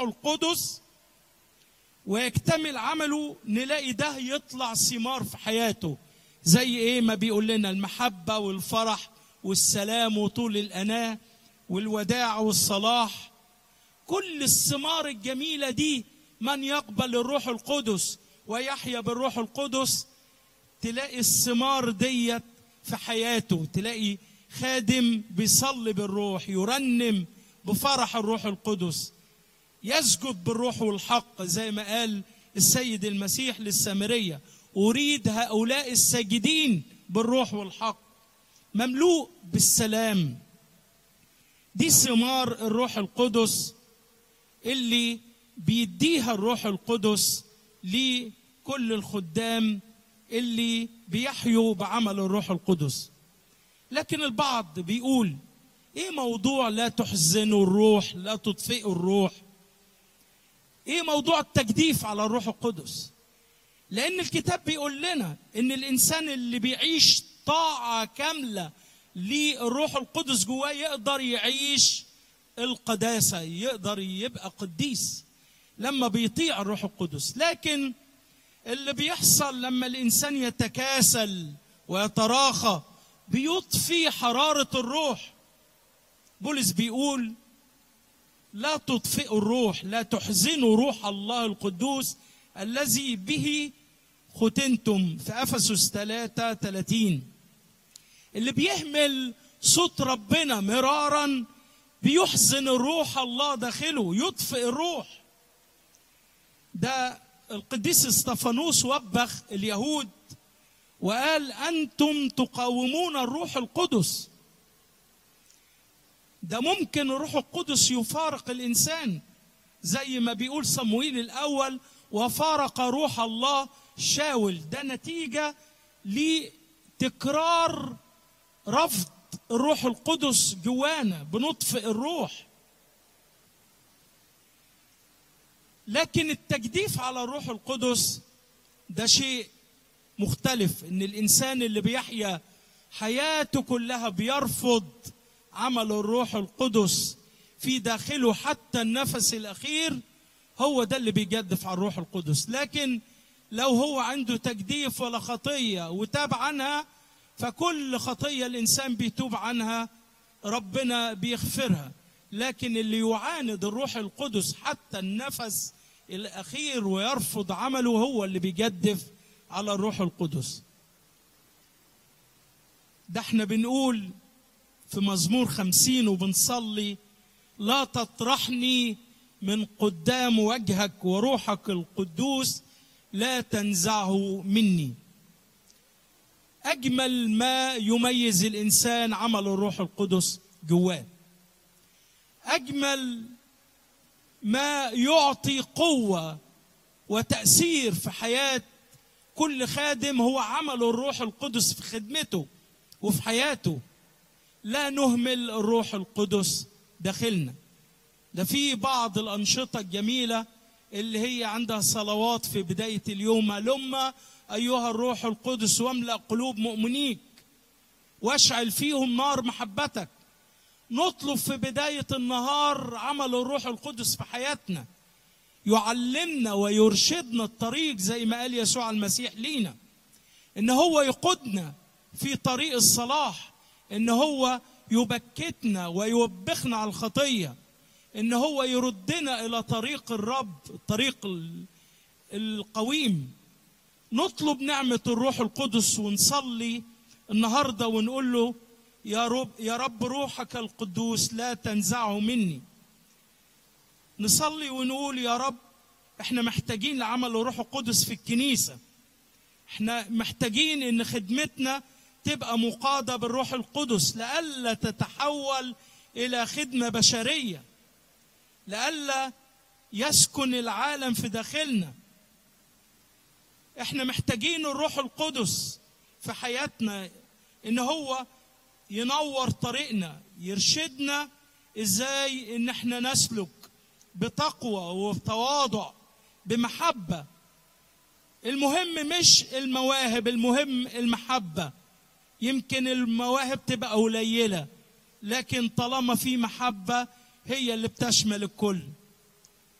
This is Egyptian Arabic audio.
القدس ويكتمل عمله نلاقي ده يطلع ثمار في حياته زي ايه ما بيقول لنا المحبة والفرح والسلام وطول الأناة والوداع والصلاح كل الثمار الجميلة دي من يقبل الروح القدس ويحيا بالروح القدس تلاقي الثمار ديت في حياته تلاقي خادم بيصلي بالروح يرنم بفرح الروح القدس يسجد بالروح والحق زي ما قال السيد المسيح للسامرية أريد هؤلاء الساجدين بالروح والحق مملوء بالسلام دي ثمار الروح القدس اللي بيديها الروح القدس لكل الخدام اللي بيحيوا بعمل الروح القدس لكن البعض بيقول ايه موضوع لا تحزنوا الروح لا تطفئوا الروح ايه موضوع التجديف على الروح القدس لان الكتاب بيقول لنا ان الانسان اللي بيعيش طاعه كامله للروح القدس جواه يقدر يعيش القداسه يقدر يبقى قديس لما بيطيع الروح القدس لكن اللي بيحصل لما الانسان يتكاسل ويتراخى بيطفي حراره الروح بولس بيقول لا تطفئوا الروح لا تحزنوا روح الله القدوس الذي به ختنتم في افسس 3 30 اللي بيهمل صوت ربنا مرارا بيحزن الروح الله داخله يطفئ الروح ده القديس استفانوس وبخ اليهود وقال انتم تقاومون الروح القدس ده ممكن الروح القدس يفارق الانسان زي ما بيقول صمويل الاول وفارق روح الله شاول ده نتيجه لتكرار رفض الروح القدس جوانا بنطفئ الروح لكن التجديف على الروح القدس ده شيء مختلف ان الانسان اللي بيحيا حياته كلها بيرفض عمل الروح القدس في داخله حتى النفس الاخير هو ده اللي بيجدف على الروح القدس لكن لو هو عنده تجديف ولا خطيه وتاب عنها فكل خطيه الانسان بيتوب عنها ربنا بيغفرها لكن اللي يعاند الروح القدس حتى النفس الاخير ويرفض عمله هو اللي بيجدف على الروح القدس ده احنا بنقول في مزمور خمسين وبنصلي لا تطرحني من قدام وجهك وروحك القدوس لا تنزعه مني اجمل ما يميز الانسان عمل الروح القدس جواه اجمل ما يعطي قوه وتاثير في حياه كل خادم هو عمل الروح القدس في خدمته وفي حياته لا نهمل الروح القدس داخلنا ده في بعض الأنشطة الجميلة اللي هي عندها صلوات في بداية اليوم هلم أيها الروح القدس واملأ قلوب مؤمنيك واشعل فيهم نار محبتك نطلب في بداية النهار عمل الروح القدس في حياتنا يعلمنا ويرشدنا الطريق زي ما قال يسوع المسيح لينا ان هو يقودنا في طريق الصلاح ان هو يبكتنا ويوبخنا على الخطيه ان هو يردنا الى طريق الرب الطريق القويم نطلب نعمه الروح القدس ونصلي النهارده ونقول له يا رب يا رب روحك القدوس لا تنزعه مني نصلي ونقول يا رب احنا محتاجين لعمل الروح القدس في الكنيسه احنا محتاجين ان خدمتنا تبقى مقاده بالروح القدس لئلا تتحول الى خدمه بشريه لئلا يسكن العالم في داخلنا احنا محتاجين الروح القدس في حياتنا ان هو ينور طريقنا يرشدنا ازاي ان احنا نسلك بتقوى وبتواضع بمحبه المهم مش المواهب المهم المحبه يمكن المواهب تبقى قليله لكن طالما في محبه هي اللي بتشمل الكل